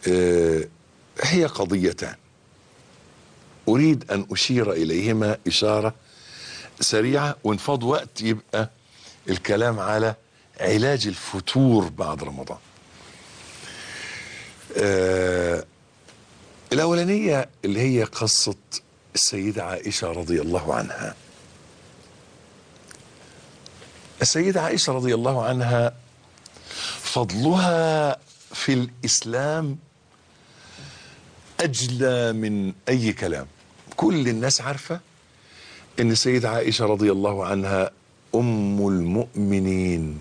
آه، هي قضيتان اريد ان اشير اليهما اشاره سريعه وانفض وقت يبقى الكلام على علاج الفتور بعد رمضان آه الاولانيه اللي هي قصه السيده عائشه رضي الله عنها السيده عائشه رضي الله عنها فضلها في الاسلام اجلى من اي كلام كل الناس عارفه ان السيده عائشه رضي الله عنها ام المؤمنين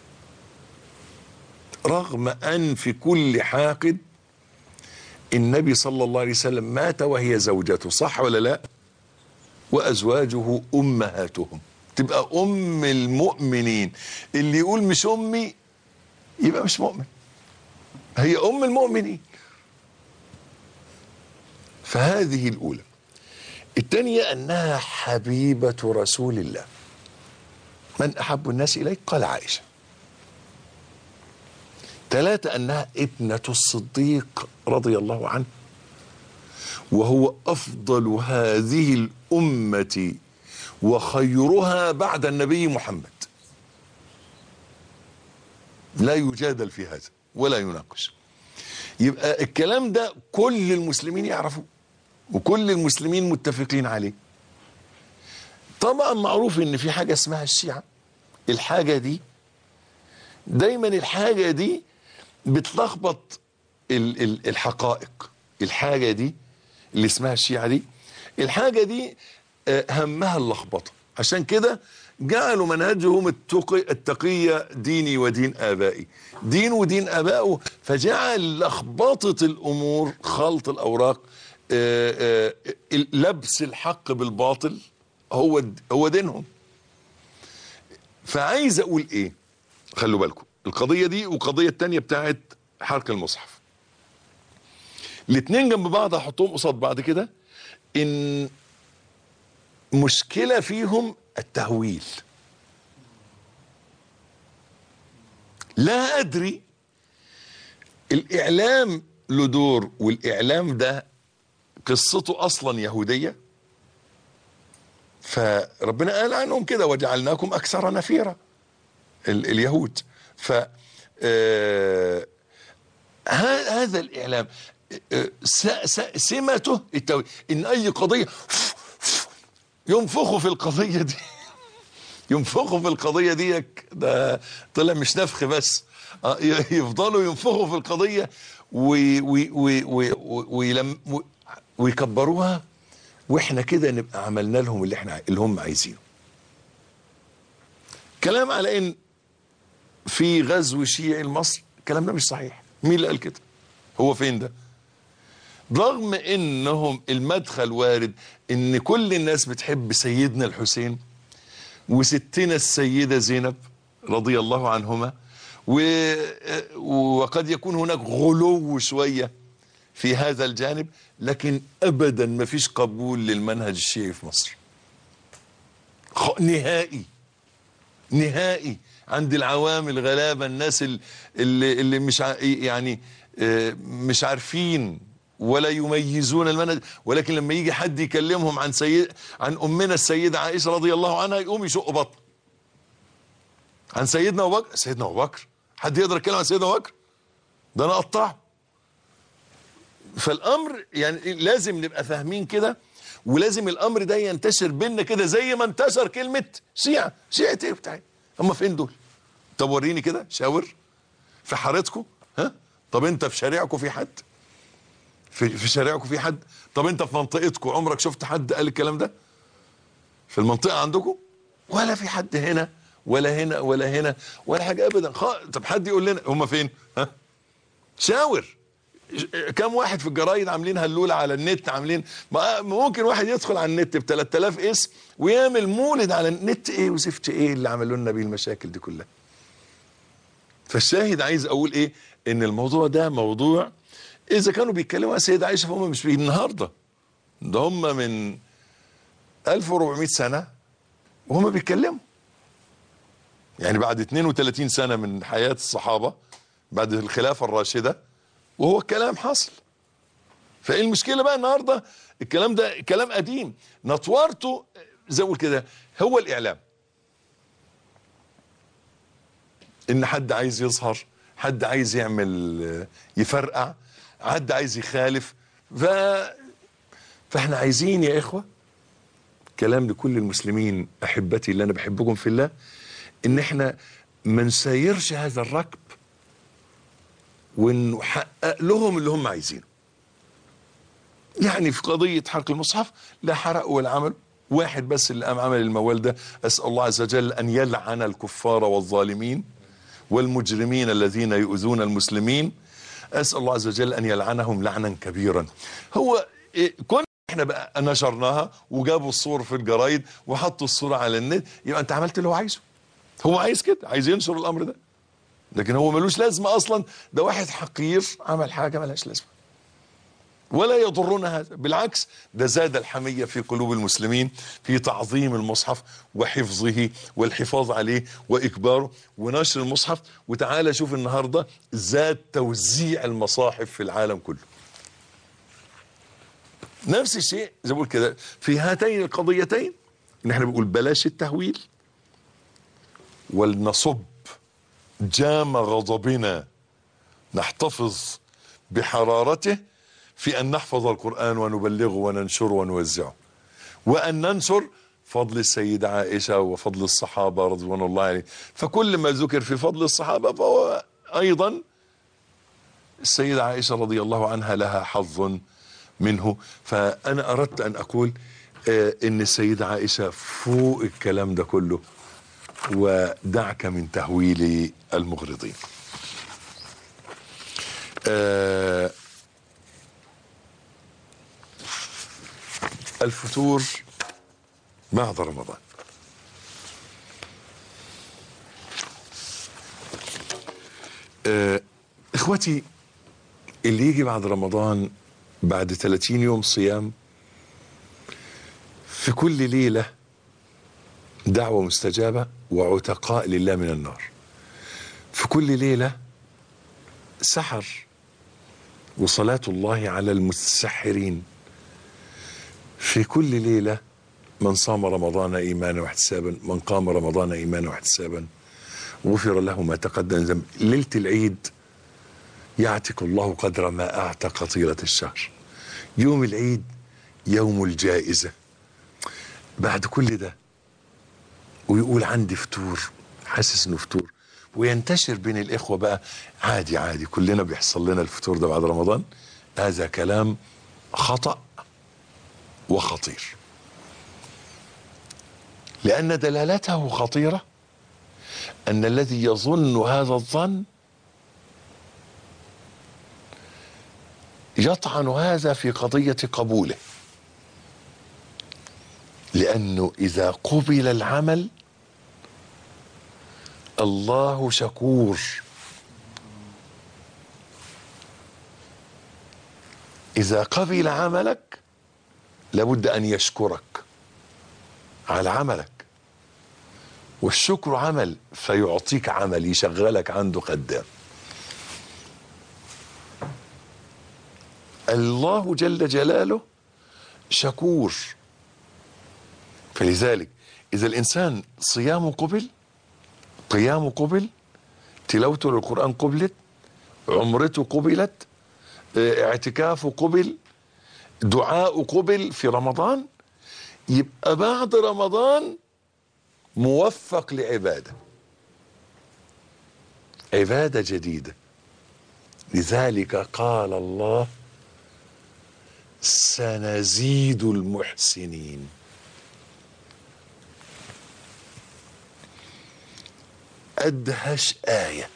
رغم ان في كل حاقد النبي صلى الله عليه وسلم مات وهي زوجته صح ولا لا وازواجه امهاتهم تبقى ام المؤمنين اللي يقول مش امي يبقى مش مؤمن هي ام المؤمنين فهذه الاولى الثانيه انها حبيبه رسول الله من احب الناس اليك قال عائشه ثلاثة أنها ابنة الصديق رضي الله عنه وهو أفضل هذه الأمة وخيرها بعد النبي محمد لا يجادل في هذا ولا يناقش يبقى الكلام ده كل المسلمين يعرفوه وكل المسلمين متفقين عليه طبعا معروف ان في حاجة اسمها الشيعة الحاجة دي دايما الحاجة دي بتلخبط ال- ال- الحقائق الحاجة دي اللي اسمها الشيعة دي الحاجة دي آه، همها اللخبطة عشان كده جعلوا منهجهم التقي التقية ديني ودين آبائي دين ودين آبائه فجعل لخبطة الأمور خلط الأوراق آه، آه، لبس الحق بالباطل هو هو دينهم فعايز أقول إيه خلوا بالكم القضية دي والقضية التانية بتاعت حرق المصحف الاتنين جنب بعض هحطهم قصاد بعض كده ان مشكلة فيهم التهويل لا ادري الاعلام له دور والاعلام ده قصته اصلا يهودية فربنا قال عنهم كده وجعلناكم اكثر نفيرا ال- اليهود ف آه، ه- هذا الاعلام آه، س- س- سمته التوي ان اي قضيه ينفخوا في القضيه دي ينفخوا في القضيه دي ده طلع مش نفخ بس آه، ي- يفضلوا ينفخوا في القضيه وي- وي- وي- وي- ويلم- و- ويكبروها واحنا كده نبقى عملنا لهم اللي احنا اللي هم عايزينه كلام على ان في غزو شيعي لمصر الكلام ده مش صحيح مين اللي قال كده هو فين ده رغم انهم المدخل وارد ان كل الناس بتحب سيدنا الحسين وستنا السيدة زينب رضي الله عنهما و... وقد يكون هناك غلو شوية في هذا الجانب لكن ابدا ما فيش قبول للمنهج الشيعي في مصر خ- نهائي نهائي عند العوام الغلابه الناس ال- اللي, اللي مش ع- يعني آه، مش عارفين ولا يميزون المنهج ولكن لما يجي حد يكلمهم عن سيد عن امنا السيده عائشه رضي الله عنها يقوم يشق بطن عن سيدنا ابو بكر سيدنا ابو بكر حد يقدر يتكلم عن سيدنا ابو بكر ده انا اقطعه فالامر يعني لازم نبقى فاهمين كده ولازم الامر ده ينتشر بينا كده زي ما انتشر كلمه شيعه شيعه ايه بتاعي هم فين دول طب وريني كده شاور في حارتكم ها طب انت في شارعكم في حد في, في شارعكم في حد طب انت في منطقتكم عمرك شفت حد قال الكلام ده في المنطقه عندكم ولا في حد هنا ولا هنا ولا هنا ولا حاجه ابدا خ... طب حد يقول لنا هم فين ها شاور كم واحد في الجرايد عاملين هلوله على النت عاملين ما- ممكن واحد يدخل على النت ب 3000 اسم ويعمل مولد على النت ايه وزفت ايه اللي عملوا لنا بيه المشاكل دي كلها فالشاهد عايز اقول ايه ان الموضوع ده موضوع اذا كانوا بيتكلموا عن السيده عائشه فهم مش النهارده ده هم من 1400 سنه وهم بيتكلموا يعني بعد 32 سنه من حياه الصحابه بعد الخلافه الراشده وهو الكلام حصل فايه المشكله بقى النهارده الكلام ده كلام قديم نطورته زي ما كده هو الاعلام ان حد عايز يظهر حد عايز يعمل يفرقع حد عايز يخالف ف فاحنا عايزين يا اخوه كلام لكل المسلمين احبتي اللي انا بحبكم في الله ان احنا ما نسيرش هذا الركب ونحقق لهم اللي هم عايزينه يعني في قضية حرق المصحف لا حرق ولا عمل واحد بس اللي قام عمل الموال ده أسأل الله عز وجل أن يلعن الكفار والظالمين والمجرمين الذين يؤذون المسلمين أسأل الله عز وجل أن يلعنهم لعنا كبيرا هو إيه كنا احنا بقى نشرناها وجابوا الصور في الجرايد وحطوا الصورة على النت يبقى انت عملت اللي هو عايزه هو عايز كده عايز ينشر الامر ده لكن هو ملوش لازمة اصلا ده واحد حقير عمل حاجة ملهاش لازمة ولا يضرنا هذا بالعكس ده زاد الحمية في قلوب المسلمين في تعظيم المصحف وحفظه والحفاظ عليه وإكباره ونشر المصحف وتعالى شوف النهاردة زاد توزيع المصاحف في العالم كله نفس الشيء زي ما بقول كده في هاتين القضيتين ان احنا بنقول بلاش التهويل ولنصب جام غضبنا نحتفظ بحرارته في أن نحفظ القرآن ونبلغه وننشره ونوزعه وأن ننشر فضل السيدة عائشة وفضل الصحابة رضوان الله عليه فكل ما ذكر في فضل الصحابة فهو أيضا السيدة عائشة رضي الله عنها لها حظ منه فأنا أردت أن أقول آه إن السيدة عائشة فوق الكلام ده كله ودعك من تهويل المغرضين آه الفتور بعد رمضان آه اخوتي اللي يجي بعد رمضان بعد 30 يوم صيام في كل ليلة دعوة مستجابة وعتقاء لله من النار في كل ليلة سحر وصلاة الله على المتسحرين في كل ليلة من صام رمضان إيمانا واحتسابا من قام رمضان إيمانا واحتسابا غفر له ما تقدم ذنب ليلة العيد يعتق الله قدر ما أعتق طيلة الشهر يوم العيد يوم الجائزة بعد كل ده ويقول عندي فتور حاسس انه فتور وينتشر بين الاخوه بقى عادي عادي كلنا بيحصل لنا الفتور ده بعد رمضان هذا كلام خطأ وخطير لأن دلالته خطيرة أن الذي يظن هذا الظن يطعن هذا في قضية قبوله لأنه إذا قبل العمل الله شكور إذا قبل عملك لابد أن يشكرك على عملك والشكر عمل فيعطيك عمل يشغلك عنده خدام الله جل جلاله شكور فلذلك إذا الإنسان صيامه قبل قيامه قبل تلاوته للقرآن قبلت عمرته قبلت اعتكافه قبل دعاء قبل في رمضان يبقى بعد رمضان موفق لعبادة عبادة جديدة لذلك قال الله سنزيد المحسنين أدهش آية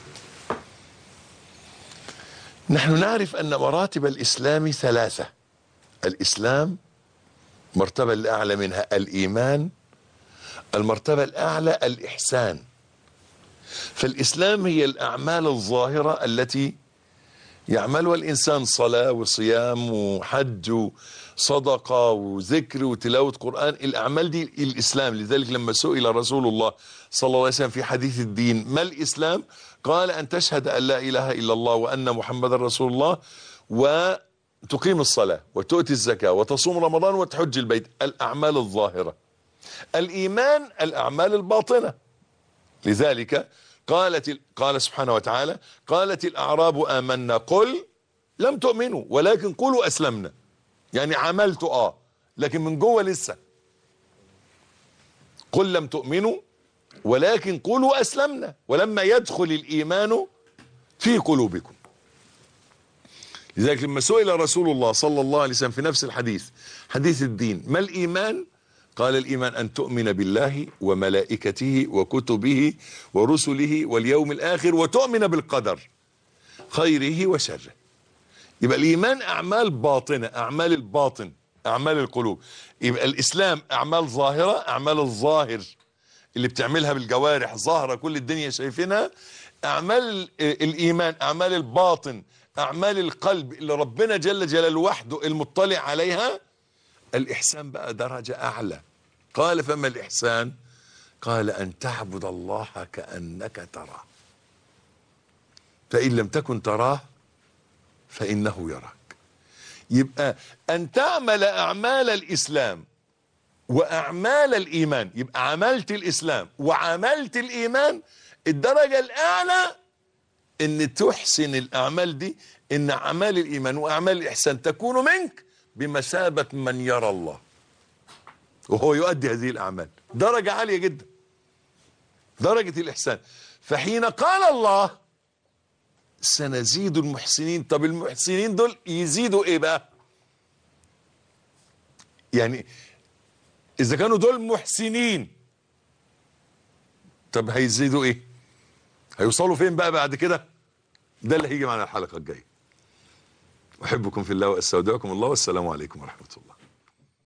نحن نعرف أن مراتب الإسلام ثلاثة الإسلام مرتبة الأعلى منها الإيمان المرتبة الأعلى الإحسان فالإسلام هي الأعمال الظاهرة التي يعملها الإنسان صلاة وصيام وحج وصدقة وذكر وتلاوة قرآن الأعمال دي الإسلام لذلك لما سئل رسول الله صلى الله عليه وسلم في حديث الدين ما الإسلام قال أن تشهد أن لا إله إلا الله وأن محمد رسول الله وتقيم الصلاة وتؤتي الزكاة وتصوم رمضان وتحج البيت الأعمال الظاهرة الإيمان الأعمال الباطنة لذلك قالت قال سبحانه وتعالى قالت الأعراب آمنا قل لم تؤمنوا ولكن قولوا أسلمنا يعني عملت آه لكن من جوه لسه قل لم تؤمنوا ولكن قولوا أسلمنا ولما يدخل الإيمان في قلوبكم لذلك لما سئل رسول الله صلى الله عليه وسلم في نفس الحديث حديث الدين ما الإيمان قال الإيمان أن تؤمن بالله وملائكته وكتبه ورسله واليوم الآخر وتؤمن بالقدر خيره وشره يبقى الإيمان أعمال باطنة أعمال الباطن أعمال القلوب يبقى الإسلام أعمال ظاهرة أعمال الظاهر اللي بتعملها بالجوارح ظاهرة كل الدنيا شايفينها أعمال الإيمان أعمال الباطن أعمال القلب اللي ربنا جل جلاله وحده المطلع عليها الإحسان بقى درجة أعلى قال فما الإحسان قال أن تعبد الله كأنك تراه فإن لم تكن تراه فإنه يراك يبقى أن تعمل أعمال الإسلام وأعمال الإيمان يبقى عملت الإسلام وعملت الإيمان الدرجة الأعلى ان تحسن الأعمال دي ان أعمال الإيمان وأعمال الإحسان تكون منك بمثابة من يرى الله وهو يؤدي هذه الأعمال درجة عالية جدا درجة الإحسان فحين قال الله سنزيد المحسنين طب المحسنين دول يزيدوا ايه بقى يعني اذا كانوا دول محسنين طب هيزيدوا ايه هيوصلوا فين بقى بعد كده ده اللي هيجي معنا الحلقة الجاية احبكم في الله واستودعكم الله والسلام عليكم ورحمة الله